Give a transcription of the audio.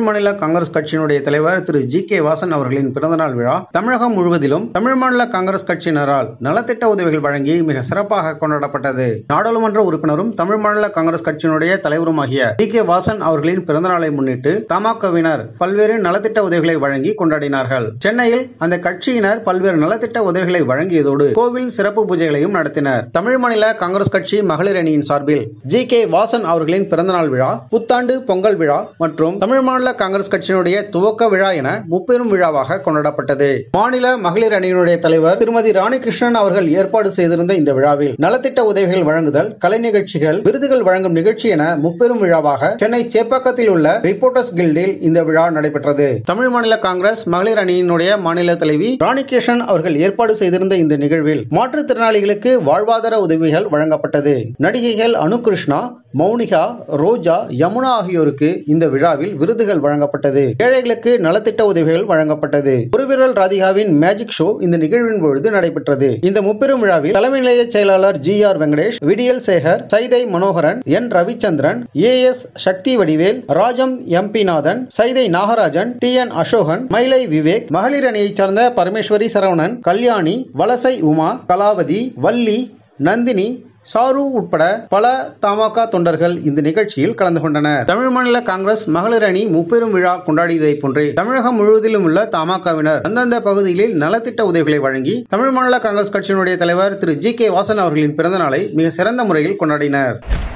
மாநில காங்கிரஸ் கட்சியினுடைய தலைவர் திரு ஜி கே வாசன் அவர்களின் பிறந்தநாள் விழா தமிழகம் முழுவதிலும் தமிழ் மாநில காங்கிரஸ் கட்சியினரால் நலத்திட்ட உதவிகள் வழங்கி மிக சிறப்பாக கொண்டாடப்பட்டது நாடாளுமன்ற உறுப்பினரும் தமிழ் மாநில காங்கிரஸ் கட்சியினுடைய தலைவருமாகிய ஜி கே வாசன் அவர்களின் பிறந்தநாளை முன்னிட்டு தமாகவினர் பல்வேறு நலத்திட்ட உதவிகளை வழங்கி கொண்டாடினார்கள் சென்னையில் அந்த கட்சியினர் பல்வேறு நலத்திட்ட உதவிகளை வழங்கியதோடு கோவில் சிறப்பு பூஜைகளையும் நடத்தினர் தமிழ் மாநில காங்கிரஸ் கட்சி மகளிர் அணியின் சார்பில் ஜி கே வாசன் அவர்களின் பிறந்தநாள் விழா புத்தாண்டு பொங்கல் விழா மற்றும் தமிழ் மாநில காங்கிரஸ் கட்சியினுடைய துவக்க விழா என முப்பெரும் விழாவாக கொண்டாடப்பட்டது மாநில மகளிர் அணியினுடைய தலைவர் திருமதி ராணி கிருஷ்ணன் அவர்கள் ஏற்பாடு செய்திருந்த இந்த விழாவில் நலத்திட்ட உதவிகள் வழங்குதல் கலை நிகழ்ச்சிகள் விருதுகள் வழங்கும் நிகழ்ச்சி என முப்பெரும் விழாவாக சென்னை சேப்பாக்கத்தில் உள்ள ரிப்போர்ட்டர்ஸ் கில்டில் இந்த விழா நடைபெற்றது தமிழ் மாநில காங்கிரஸ் மகளிர் அணியினுடைய மாநில தலைவி ராணி கிருஷ்ணன் அவர்கள் ஏற்பாடு செய்திருந்த இந்த நிகழ்வில் மாற்றுத்திறனாளிகளுக்கு வாழ்வாதார உதவிகள் வழங்கப்பட்டது நடிகைகள் அனு கிருஷ்ணா மௌனிகா ரோஜா யமுனா ஆகியோருக்கு இந்த விழாவில் விருதுகள் வழங்கப்பட்டது ஏழைகளுக்கு நலத்திட்ட உதவிகள் வழங்கப்பட்டது ஒருவிரல் ராதிகாவின் மேஜிக் ஷோ இந்த நிகழ்வின் பொழுது நடைபெற்றது இந்த முப்பெரும் விழாவில் தலைமை நிலைய செயலாளர் G R Venkatesh Vidiyal Sekar Saidai Manoharan N Ravichandran A S Sakthi Vadivel Rajam M P Nathan Saidai Nagarajan T N Asokan Mylai Vivek மகளிர் அணியைச் சார்ந்த பரமேஸ்வரி சரவணன் கல்யாணி வலசை உமா கலாவதி வள்ளி நந்தினி சாரு உட்பட பல தமாக தொண்டர்கள் இந்த நிகழ்ச்சியில் கலந்து கொண்டனர் தமிழ் மாநில காங்கிரஸ் மகளிர் அணி முப்பெரும் விழா கொண்டாடியதை போன்றே தமிழகம் முழுவதிலும் உள்ள தமாகவினர் அந்தந்த பகுதிகளில் நலத்திட்ட உதவிகளை வழங்கி தமிழ் மாநில காங்கிரஸ் கட்சியினுடைய தலைவர் திரு ஜி கே வாசன் அவர்களின் பிறந்த நாளை மிக சிறந்த முறையில் கொண்டாடினர்